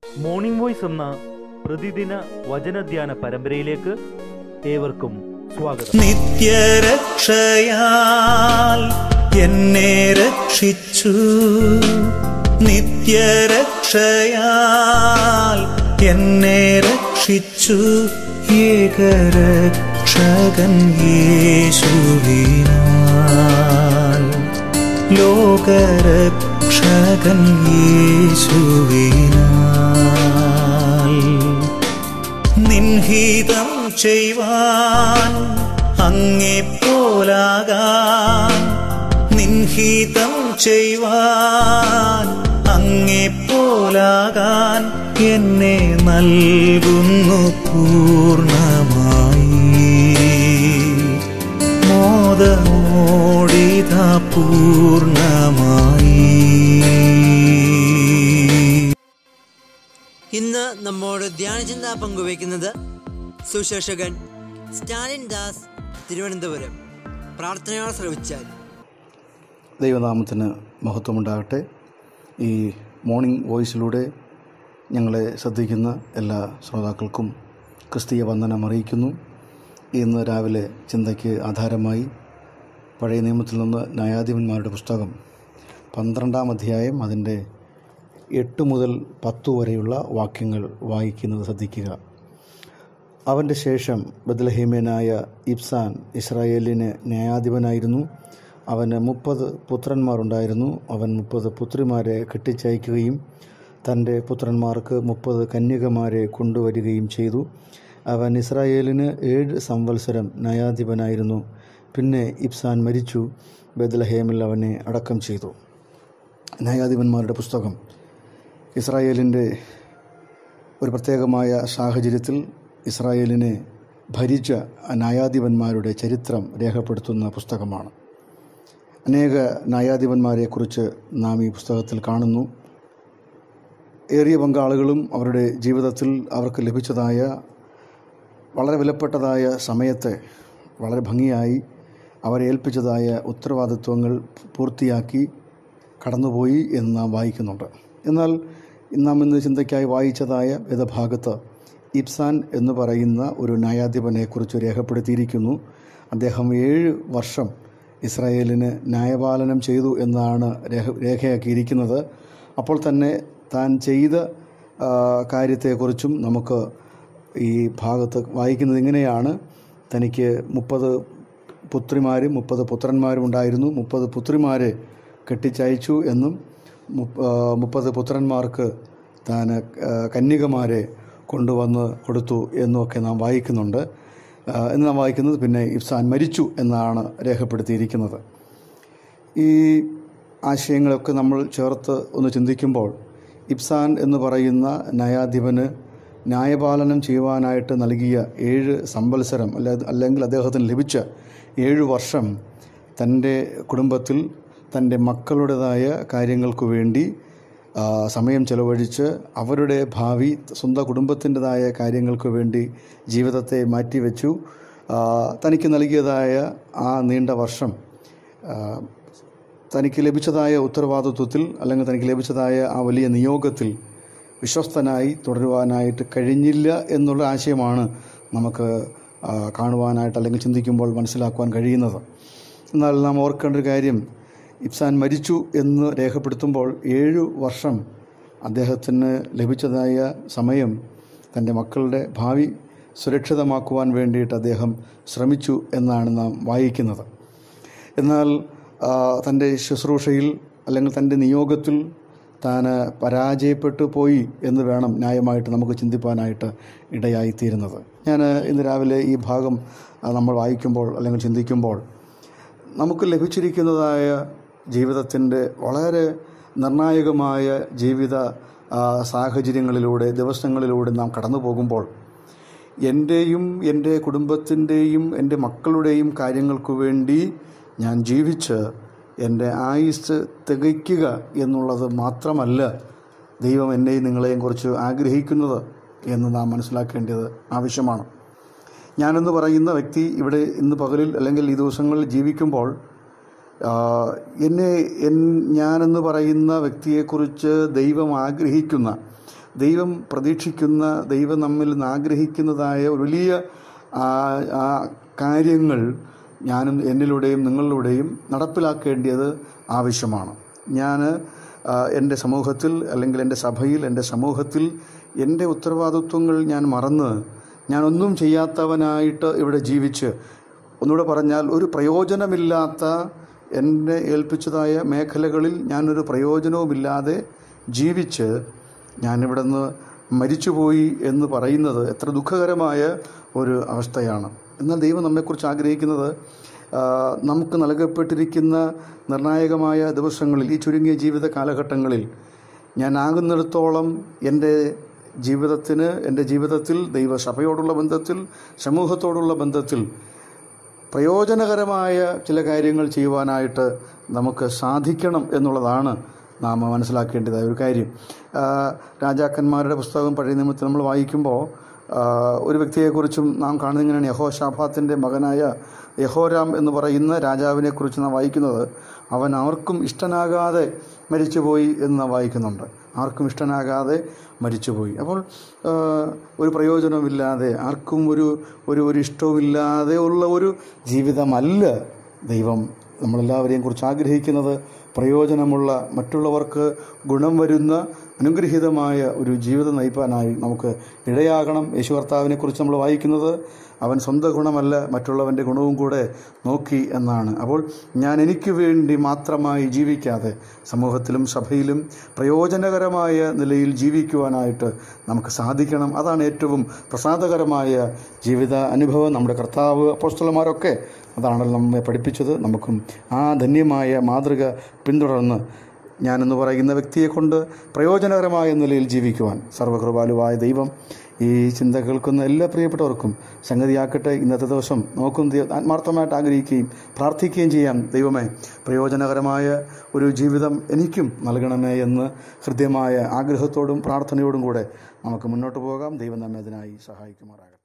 morning voice എന്ന പ്രതിദിന വചനധ്യാന പരമ്പരയിലേക്ക് ഏവർക്കും സ്വാഗതം നിത്യരക്ഷയാൽ എന്നെ രക്ഷിച്ചു നിത്യരക്ഷയാൽ എന്നെ രക്ഷിച്ചു ഏകരക്ഷകൻ യേശുവിനാൽ ലോകരക്ഷകൻ യേശുവിനാൽ നിൻഹിതം ചെയ്യുവാൻ അങ്ങെപ്പോലാകാൻ നിൻഹിതം ചെയ്യുവാൻ അങ്ങെപ്പോലാകാൻ എന്നെ നൽകുന്നു പൂർണ്ണമായി മോദമോടിത പൂർണ്ണമായി ഇന്ന് നമ്മോട് ധ്യാനചിന്ത പങ്കുവയ്ക്കുന്നത് സുശേഷകൻ സ്റ്റാലിൻ ദാസ് തിരുവനന്തപുരം പ്രാർത്ഥനയോടെ ശ്രവിച്ചാൽ ദൈവനാമത്തിന് മഹത്വമുണ്ടാകട്ടെ ഈ മോർണിംഗ് വോയിസിലൂടെ ഞങ്ങളെ ശ്രദ്ധിക്കുന്ന എല്ലാ ശ്രോതാക്കൾക്കും ക്രിസ്തീയ വന്ദനം അറിയിക്കുന്നു ഇന്ന് രാവിലെ ചിന്തയ്ക്ക് ആധാരമായി പഴയ നിയമത്തിൽ നിന്ന് ന്യായാധിപന്മാരുടെ പുസ്തകം പന്ത്രണ്ടാം അധ്യായം അതിൻ്റെ എട്ട് മുതൽ പത്ത് വരെയുള്ള വാക്യങ്ങൾ വായിക്കുന്നത് ശ്രദ്ധിക്കുക അവൻ്റെ ശേഷം ബദലഹീമ്യനായ ഇബ്സാൻ ഇസ്രായേലിന് ന്യായാധിപനായിരുന്നു അവന് മുപ്പത് പുത്രന്മാരുണ്ടായിരുന്നു അവൻ മുപ്പത് പുത്രിമാരെ കെട്ടിച്ചയക്കുകയും തൻ്റെ പുത്രന്മാർക്ക് മുപ്പത് കന്യകമാരെ കൊണ്ടുവരികയും ചെയ്തു അവൻ ഇസ്രായേലിന് ഏഴ് സംവത്സരം ന്യായാധിപനായിരുന്നു പിന്നെ ഇബ്സാൻ മരിച്ചു ബദലഹേമിൽ അവനെ അടക്കം ചെയ്തു ന്യായാധിപന്മാരുടെ പുസ്തകം ഇസ്രായേലിൻ്റെ ഒരു പ്രത്യേകമായ സാഹചര്യത്തിൽ ഇസ്രായേലിനെ ഭരിച്ച ന്യായാധിപന്മാരുടെ ചരിത്രം രേഖപ്പെടുത്തുന്ന പുസ്തകമാണ് അനേക ന്യായാധിപന്മാരെക്കുറിച്ച് നാം ഈ പുസ്തകത്തിൽ കാണുന്നു ഏറിയ പങ്കാളുകളും അവരുടെ ജീവിതത്തിൽ അവർക്ക് ലഭിച്ചതായ വളരെ വിലപ്പെട്ടതായ സമയത്തെ വളരെ ഭംഗിയായി അവരെ ഏൽപ്പിച്ചതായ ഉത്തരവാദിത്വങ്ങൾ പൂർത്തിയാക്കി കടന്നുപോയി എന്ന് നാം വായിക്കുന്നുണ്ട് എന്നാൽ നാം ഇന്ന് ചിന്തയ്ക്കായി വായിച്ചതായ വേദഭാഗത്ത് ഇബ്സാൻ എന്ന് പറയുന്ന ഒരു ന്യായാധിപനെക്കുറിച്ച് രേഖപ്പെടുത്തിയിരിക്കുന്നു അദ്ദേഹം ഏഴ് വർഷം ഇസ്രായേലിന് ന്യായപാലനം ചെയ്തു എന്നാണ് രേഖ രേഖയാക്കിയിരിക്കുന്നത് അപ്പോൾ തന്നെ താൻ ചെയ്ത ആ, കാര്യത്തെക്കുറിച്ചും നമുക്ക് ഈ ഭാഗത്ത് വായിക്കുന്നത് ഇങ്ങനെയാണ് തനിക്ക് മുപ്പത് പുത്രിമാരും മുപ്പത് പുത്രന്മാരും ഉണ്ടായിരുന്നു മുപ്പത് പുത്രിമാരെ കെട്ടിച്ചയച്ചു എന്നും മുപ്പ- ആ, മുപ്പത് പുത്രന്മാർക്ക് താൻ ആ, കന്യകമാരെ കൊണ്ടുവന്ന് കൊടുത്തു എന്നുമൊക്കെ നാം വായിക്കുന്നുണ്ട് ആ, എന്ന് നാം വായിക്കുന്നത് പിന്നെ ഇഫ്സാൻ മരിച്ചു എന്നാണ് രേഖപ്പെടുത്തിയിരിക്കുന്നത് ഈ ആശയങ്ങളൊക്കെ നമ്മൾ ചേർത്ത് ഒന്ന് ചിന്തിക്കുമ്പോൾ ഇബ്സാൻ എന്ന് പറയുന്ന ന്യായാധിപന് ന്യായപാലനം ചെയ്യുവാനായിട്ട് നൽകിയ ഏഴ് സംവത്സരം അല്ല അല്ലെങ്കിൽ അദ്ദേഹത്തിന് ലഭിച്ച ഏഴ് വർഷം തൻ്റെ കുടുംബത്തിൽ തൻ്റെ മക്കളുടേതായ കാര്യങ്ങൾക്ക് വേണ്ടി ആ, സമയം ചെലവഴിച്ച് അവരുടെ ഭാവി സ്വന്തം കുടുംബത്തിൻ്റെതായ കാര്യങ്ങൾക്ക് വേണ്ടി ജീവിതത്തെ മാറ്റിവെച്ചു ആ, തനിക്ക് നൽകിയതായ ആ നീണ്ട വർഷം ആ, തനിക്ക് ലഭിച്ചതായ ഉത്തരവാദിത്വത്തിൽ അല്ലെങ്കിൽ തനിക്ക് ലഭിച്ചതായ ആ വലിയ നിയോഗത്തിൽ വിശ്വസ്തനായി തുടരുവാനായിട്ട് കഴിഞ്ഞില്ല എന്നുള്ള ആശയമാണ് നമുക്ക് ആ, കാണുവാനായിട്ട് അല്ലെങ്കിൽ ചിന്തിക്കുമ്പോൾ മനസ്സിലാക്കുവാൻ കഴിയുന്നത് എന്നാൽ നാം ഓർക്കേണ്ട ഒരു കാര്യം ഇബ്സാൻ മരിച്ചു എന്ന് രേഖപ്പെടുത്തുമ്പോൾ ഏഴു വർഷം അദ്ദേഹത്തിന് ലഭിച്ചതായ സമയം തൻ്റെ മക്കളുടെ ഭാവി സുരക്ഷിതമാക്കുവാൻ വേണ്ടിയിട്ട് അദ്ദേഹം ശ്രമിച്ചു എന്നാണ് നാം വായിക്കുന്നത് എന്നാൽ ആ, തൻ്റെ ശുശ്രൂഷയിൽ അല്ലെങ്കിൽ തൻ്റെ നിയോഗത്തിൽ താൻ പരാജയപ്പെട്ടു പോയി എന്ന് വേണം ന്യായമായിട്ട് നമുക്ക് ചിന്തിപ്പാനായിട്ട് ഇടയായിത്തീരുന്നത് ഞാൻ ഇന്ന് രാവിലെ ഈ ഭാഗം ആ, നമ്മൾ വായിക്കുമ്പോൾ അല്ലെങ്കിൽ ചിന്തിക്കുമ്പോൾ നമുക്ക് ലഭിച്ചിരിക്കുന്നതായ ജീവിതത്തിൻ്റെ വളരെ നിർണായകമായ ജീവിത ആ, സാഹചര്യങ്ങളിലൂടെ ദിവസങ്ങളിലൂടെ നാം കടന്നു പോകുമ്പോൾ എൻ്റെയും എൻ്റെ കുടുംബത്തിൻ്റെയും എൻ്റെ മക്കളുടെയും കാര്യങ്ങൾക്ക് വേണ്ടി ഞാൻ ജീവിച്ച് എൻ്റെ ആയുസ് തികയ്ക്കുക എന്നുള്ളത് മാത്രമല്ല ദൈവം എന്നെയും നിങ്ങളെയും കുറിച്ച് ആഗ്രഹിക്കുന്നത് എന്ന് നാം മനസ്സിലാക്കേണ്ടത് ആവശ്യമാണ് ഞാനെന്ന് പറയുന്ന വ്യക്തി ഇവിടെ ഇന്ന് പകലിൽ അല്ലെങ്കിൽ ഈ ദിവസങ്ങളിൽ ജീവിക്കുമ്പോൾ ആ, എന്നെ എൻ ഞാനെന്ന് പറയുന്ന വ്യക്തിയെക്കുറിച്ച് ദൈവം ആഗ്രഹിക്കുന്ന ദൈവം പ്രതീക്ഷിക്കുന്ന ദൈവം നമ്മിൽ നിന്ന് ആഗ്രഹിക്കുന്നതായ ഒരു വലിയ ആ, ആ കാര്യങ്ങൾ ഞാനും എന്നിലൂടെയും നിങ്ങളിലൂടെയും നടപ്പിലാക്കേണ്ടത് ആവശ്യമാണ് ഞാൻ ആ, എൻ്റെ സമൂഹത്തിൽ അല്ലെങ്കിൽ എൻ്റെ സഭയിൽ എൻ്റെ സമൂഹത്തിൽ എൻ്റെ ഉത്തരവാദിത്വങ്ങൾ ഞാൻ മറന്ന് ഞാനൊന്നും ചെയ്യാത്തവനായിട്ട് ഇവിടെ ജീവിച്ച് ഒന്നുകൂടെ പറഞ്ഞാൽ ഒരു പ്രയോജനമില്ലാത്ത എന്നെ ഏൽപ്പിച്ചതായ മേഖലകളിൽ ഞാനൊരു പ്രയോജനവുമില്ലാതെ ജീവിച്ച് ഞാനിവിടെ നിന്ന് മരിച്ചുപോയി എന്ന് പറയുന്നത് എത്ര ദുഃഖകരമായ ഒരു അവസ്ഥയാണ് എന്നാൽ ദൈവം നമ്മെക്കുറിച്ച് ആഗ്രഹിക്കുന്നത് ആ, നമുക്ക് നൽകപ്പെട്ടിരിക്കുന്ന നിർണായകമായ ദിവസങ്ങളിൽ ഈ ചുരുങ്ങിയ ജീവിത കാലഘട്ടങ്ങളിൽ ഞാൻ ആകുന്നിടത്തോളം എൻ്റെ ജീവിതത്തിന് എൻ്റെ ജീവിതത്തിൽ ദൈവസഭയോടുള്ള ബന്ധത്തിൽ സമൂഹത്തോടുള്ള ബന്ധത്തിൽ പ്രയോജനകരമായ ചില കാര്യങ്ങൾ ചെയ്യുവാനായിട്ട് നമുക്ക് സാധിക്കണം എന്നുള്ളതാണ് നാം മനസ്സിലാക്കേണ്ടതായ ഒരു കാര്യം ആ, രാജാക്കന്മാരുടെ പുസ്തകം പഴയ നിയമത്തിൽ നമ്മൾ വായിക്കുമ്പോൾ ആ, ഒരു വ്യക്തിയെക്കുറിച്ചും നാം കാണുന്നത് ഇങ്ങനെയാണ് യഹോഷാഫാത്തിൻ്റെ മകനായ യഹോരാം എന്ന് പറയുന്ന രാജാവിനെക്കുറിച്ച് നാം വായിക്കുന്നത് അവൻ ആർക്കും ഇഷ്ടനാകാതെ മരിച്ചുപോയി എന്ന് നാം വായിക്കുന്നുണ്ട് ആർക്കും ഇഷ്ടനാകാതെ മരിച്ചുപോയി അപ്പോൾ ആ, ഒരു പ്രയോജനമില്ലാതെ ആർക്കും ഒരു ഒരു ഒരു ഇഷ്ടവുമില്ലാതെ ഉള്ള ഒരു ജീവിതമല്ല ദൈവം നമ്മളെല്ലാവരെയും കുറിച്ച് ആഗ്രഹിക്കുന്നത് പ്രയോജനമുള്ള മറ്റുള്ളവർക്ക് ഗുണം വരുന്ന അനുഗ്രഹീതമായ ഒരു ജീവിതം നയിപ്പാനായി നമുക്ക് ഇടയാകണം യേശു കർത്താവിനെ കുറിച്ച് നമ്മൾ വായിക്കുന്നത് അവൻ സ്വന്തം ഗുണമല്ല മറ്റുള്ളവൻ്റെ ഗുണവും കൂടെ നോക്കി എന്നാണ് അപ്പോൾ ഞാൻ എനിക്ക് വേണ്ടി മാത്രമായി ജീവിക്കാതെ സമൂഹത്തിലും സഭയിലും പ്രയോജനകരമായ നിലയിൽ ജീവിക്കുവാനായിട്ട് നമുക്ക് സാധിക്കണം അതാണ് ഏറ്റവും പ്രസാദകരമായ ജീവിത അനുഭവം നമ്മുടെ കർത്താവ് അപ്പോസ്തലന്മാരൊക്കെ അതാണല്ലോ നമ്മെ പഠിപ്പിച്ചത് നമുക്കും ആ ധന്യമായ മാതൃക പിന്തുടർന്ന് ഞാനെന്ന് പറയുന്ന വ്യക്തിയെ കൊണ്ട് പ്രയോജനകരമായ നിലയിൽ ജീവിക്കുവാൻ സർവകൃപാലുവായ ദൈവം ഈ ചിന്ത കേൾക്കുന്ന എല്ലാ പ്രിയപ്പെട്ടവർക്കും സംഗതിയാക്കട്ടെ ഇന്നത്തെ ദിവസം നോക്കും ആത്മാർത്ഥമായിട്ട് ആഗ്രഹിക്കുകയും പ്രാർത്ഥിക്കുകയും ചെയ്യാം ദൈവമേ പ്രയോജനകരമായ ഒരു ജീവിതം എനിക്കും നൽകണമേ എന്ന് ഹൃദ്യമായ ആഗ്രഹത്തോടും പ്രാർത്ഥനയോടും കൂടെ നമുക്ക് മുന്നോട്ട് പോകാം ദൈവം നമ്മെ അതിനായി സഹായിക്കുമാറാകട്ടെ